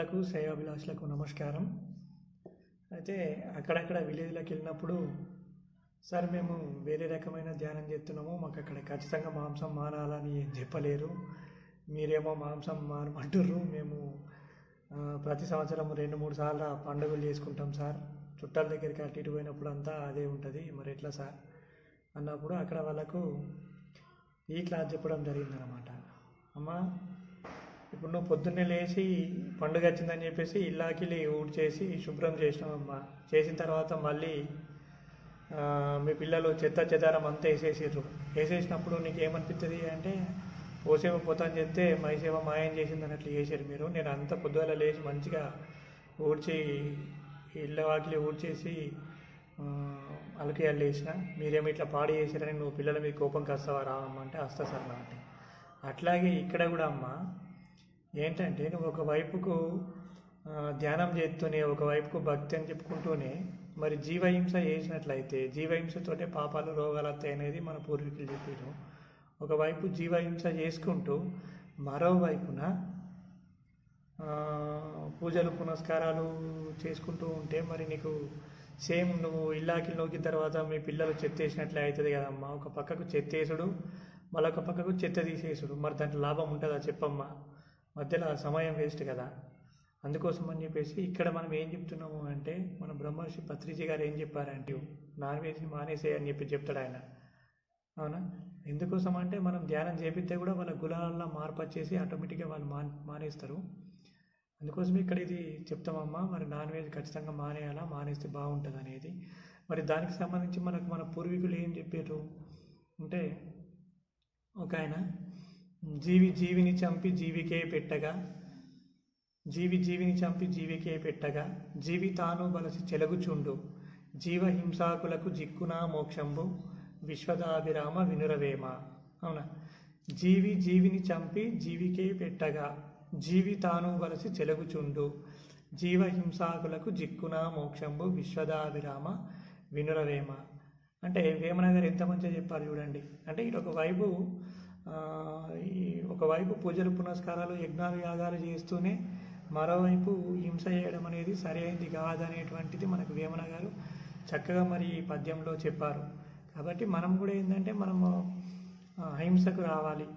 మిత్రులకు శ్రేయాభిలాషులకు నమస్కారం అయితే అక్కడక్కడ విలేజ్లకు వెళ్ళినప్పుడు సార్ మేము వేరే రకమైన ధ్యానం చేస్తున్నాము మాకు అక్కడ ఖచ్చితంగా మాంసం మానాలని ఏం చెప్పలేరు మీరేమో మాంసం మానమంటుర్రు మేము ఆ, ప్రతి సంవత్సరం రెండు మూడు సార్లు పండుగలు చేసుకుంటాం సార్ చుట్టాల దగ్గరికి అటు ఇటు పోయినప్పుడు అంతా అదే ఉంటుంది మరి ఎట్లా సార్ అన్నప్పుడు అక్కడ వాళ్ళకు ఈ క్లాస్ చెప్పడం జరిగిందనమాట అమ్మా ఇప్పుడు నువ్వు పొద్దున్నే లేచి పండుగ వచ్చిందని చెప్పేసి ఇల్లాకిలి ఊడ్చేసి శుభ్రం చేసినామమ్మా చేసిన తర్వాత మళ్ళీ ఆ, మీ పిల్లలు చెత్త చెదారం అంతా వేసేసారు వేసేసినప్పుడు నీకు ఏమనిపిస్తుంది అంటే ఓసేవ పోతాను చెప్తే మైసేవ మాయం చేసింది అన్నట్లు చేశారు మీరు నేను అంత పొద్దుగల లేచి మంచిగా ఊడ్చి ఇళ్ళ వాకిలి ఊడ్చేసి ఆ, అలకి వేసిన మీరేమో ఇట్లా పాడు చేశారని నువ్వు పిల్లల మీద కోపం కస్తావా రావమ్మ అంటే వస్తా సార్ నా అంటే అట్లాగే ఇక్కడ కూడా అమ్మ ఏంటంటే నువ్వు ఒక వైపుకు ఆ, ధ్యానం చేస్తూనే ఒకవైపుకు భక్తి అని చెప్పుకుంటూనే మరి జీవహింస చేసినట్లయితే జీవహింసతోటే పాపాలు రోగాలు వస్తాయి అనేది మన పూర్వీకులు చెప్పారు ఒకవైపు జీవహింస చేసుకుంటూ మరోవైపున ఆ, పూజలు పునస్కారాలు చేసుకుంటూ ఉంటే మరి నీకు సేమ్ నువ్వు ఇల్లాకి నొక్కిన తర్వాత మీ పిల్లలు చెత్త వేసినట్లే అవుతుంది కదమ్మా ఒక పక్కకు చెత్త వేసుడు మరొక పక్కకు చెత్త తీసేసుడు మరి దాంట్లో లాభం ఉంటుందా చెప్పమ్మా మధ్యలో సమయం వేస్ట్ కదా అందుకోసం అని చెప్పేసి ఇక్కడ మనం ఏం చెప్తున్నాము అంటే మన బ్రహ్మర్షి పత్రిజీ గారు ఏం చెప్పారంటే నాన్ వెజ్ని మానేసే అని చెప్పి చెప్తాడు ఆయన అవునా ఎందుకోసం అంటే మనం ధ్యానం చేపిస్తే కూడా వాళ్ళ గులాలలో మార్పు వచ్చేసి ఆటోమేటిక్గా వాళ్ళు మాన్ మానేస్తారు అందుకోసం ఇక్కడ ఇది చెప్తామమ్మా మరి నాన్ వెజ్ ఖచ్చితంగా మానేయాలా మానేస్తే బాగుంటుంది అనేది మరి దానికి సంబంధించి మనకు మన పూర్వీకులు ఏం చెప్పారు అంటే ఒక ఆయన జీవి జీవిని చంపి జీవికే పెట్టగా జీవి జీవిని చంపి జీవికే పెట్టగా జీవి తాను బలసి చెలగుచుండు జీవ హింసాకులకు జిక్కునా మోక్షంబు విశ్వదాభిరామ వినురవేమ అవునా జీవి జీవిని చంపి జీవికే పెట్టగా జీవి తాను బలసి చెలగుచుండు జీవ హింసాకులకు జిక్కునా మోక్షంబు విశ్వదాభిరామ వినురవేమ అంటే వేమన గారు ఎంత మంచిగా చెప్పారు చూడండి అంటే ఇటు ఒకవైపు ఆ, ఈ ఒకవైపు పూజలు పునస్కారాలు యజ్ఞాలు యాగాలు చేస్తూనే మరోవైపు హింస చేయడం అనేది సరైనది కాదనేటువంటిది మనకు వేమన గారు చక్కగా మరి ఈ పద్యంలో చెప్పారు కాబట్టి మనం కూడా ఏంటంటే మనము ఆ, అహింసకు రావాలి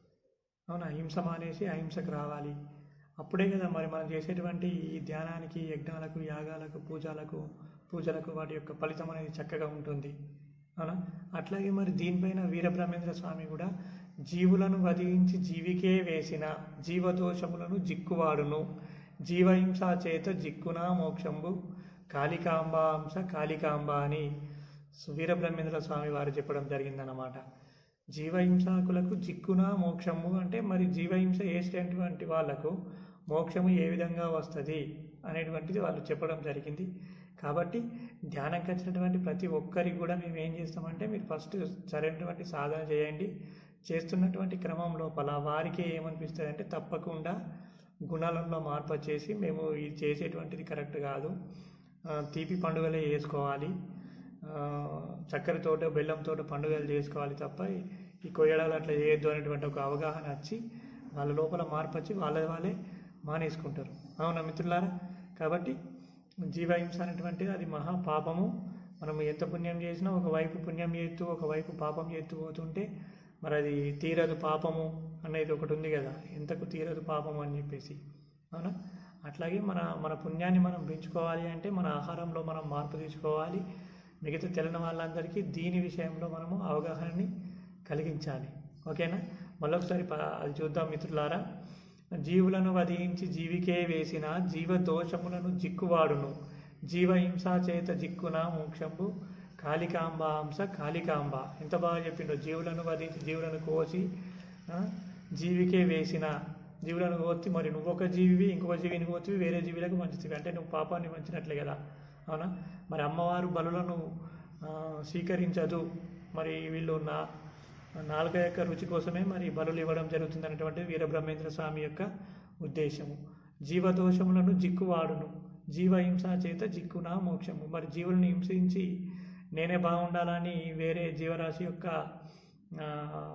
అవునా హింస మానేసి అహింసకు రావాలి అప్పుడే కదా మరి మనం చేసేటువంటి ఈ ధ్యానానికి యజ్ఞాలకు యాగాలకు పూజలకు పూజలకు వాటి యొక్క ఫలితం అనేది చక్కగా ఉంటుంది అవునా అట్లాగే మరి దీనిపైన వీరబ్రహ్మేంద్ర స్వామి కూడా జీవులను వధించి జీవికే వేసిన జీవదోషములను జిక్కువాడును జీవహింస చేత జిక్కునా మోక్షంబు కాళికాంబ అంశ కాళికాంబ అని వీరబ్రహ్మేంద్ర స్వామి వారు చెప్పడం జరిగిందన్నమాట జీవహింసాకులకు జిక్కున మోక్షము అంటే మరి జీవహింస చేసేటువంటి వాళ్ళకు మోక్షము ఏ విధంగా వస్తుంది అనేటువంటిది వాళ్ళు చెప్పడం జరిగింది కాబట్టి ధ్యానంకి వచ్చినటువంటి ప్రతి ఒక్కరికి కూడా మేము ఏం చేస్తామంటే మీరు ఫస్ట్ సరైనటువంటి సాధన చేయండి చేస్తున్నటువంటి క్రమం లోపల వారికి ఏమనిపిస్తుంది అంటే తప్పకుండా గుణాలలో మార్పు వచ్చేసి మేము ఇది చేసేటువంటిది కరెక్ట్ కాదు ఆ, తీపి పండుగలే చేసుకోవాలి ఆ, చక్కెరతోట బెల్లంతోట పండుగలు చేసుకోవాలి తప్ప ఈ- ఈ కొయ్యడాలు అట్లా చేయొద్దు అనేటువంటి ఒక అవగాహన వచ్చి వాళ్ళ లోపల మార్పు వచ్చి వాళ్ళ వాళ్ళే మానేసుకుంటారు అవునా మిత్రులారా కాబట్టి జీవహింస అనేటువంటిది అది మహా పాపము మనం ఎంత పుణ్యం చేసినా ఒకవైపు పుణ్యం చేస్తూ ఒకవైపు పాపం చేస్తూ పోతుంటే మరి అది తీరదు పాపము అనేది ఒకటి ఉంది కదా ఎంతకు తీరదు పాపము అని చెప్పేసి అవునా అట్లాగే మన మన పుణ్యాన్ని మనం పెంచుకోవాలి అంటే మన ఆహారంలో మనం మార్పు తీసుకోవాలి మిగతా తెలియని వాళ్ళందరికీ దీని విషయంలో మనము అవగాహనని కలిగించాలి ఓకేనా మళ్ళొకసారి ప- అది చూద్దాం మిత్రులారా జీవులను వధించి జీవికే వేసిన జీవ దోషములను జిక్కువాడును జీవహింస చేత జిక్కున మోక్షంబు కాళికాంబ అంశ కాళికాంబ ఎంత బాగా చెప్పిండో జీవులను వధించి జీవులను కోసి ఆ, జీవికే వేసిన జీవులను కోతి మరి నువ్వు ఒక జీవివి ఇంకొక జీవిని కోతివి వేరే జీవులకు మంచివి అంటే నువ్వు పాపాన్ని మంచినట్లే కదా అవునా మరి అమ్మవారు బలులను ఆ, స్వీకరించదు మరి వీళ్ళు నా నాలుక యొక్క రుచి కోసమే మరి బలులు ఇవ్వడం జరుగుతుంది అనేటువంటి వీరబ్రహ్మేంద్ర స్వామి యొక్క ఉద్దేశము జీవదోషములను జిక్కువాడును జీవహింస చేత జిక్కున మోక్షము మరి జీవులను హింసించి నేనే బాగుండాలని వేరే జీవరాశి యొక్క ఆ,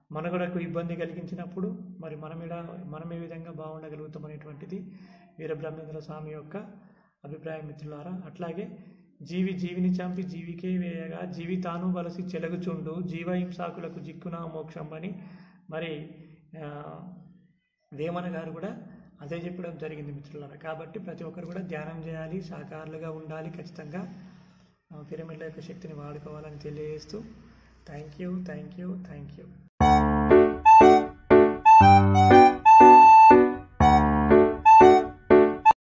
మనుగడకు ఇబ్బంది కలిగించినప్పుడు మరి మనమిడ మనం ఏ విధంగా బాగుండగలుగుతాం అనేటువంటిది వీరబ్రహ్మేంద్ర స్వామి యొక్క అభిప్రాయం మిత్రులారా అట్లాగే జీవి జీవిని చంపి జీవికే వేయగా జీవి తాను వలసి చెలగుచుండు జీవహింసాకులకు జిక్కున మోక్షం అని మరి ఆ, వేమన గారు కూడా అదే చెప్పడం జరిగింది మిత్రులారా కాబట్టి ప్రతి ఒక్కరు కూడా ధ్యానం చేయాలి సాకారులుగా ఉండాలి ఖచ్చితంగా ఆ, పిరమిడ్ల యొక్క శక్తిని వాడుకోవాలని తెలియజేస్తూ thank you thank you thank you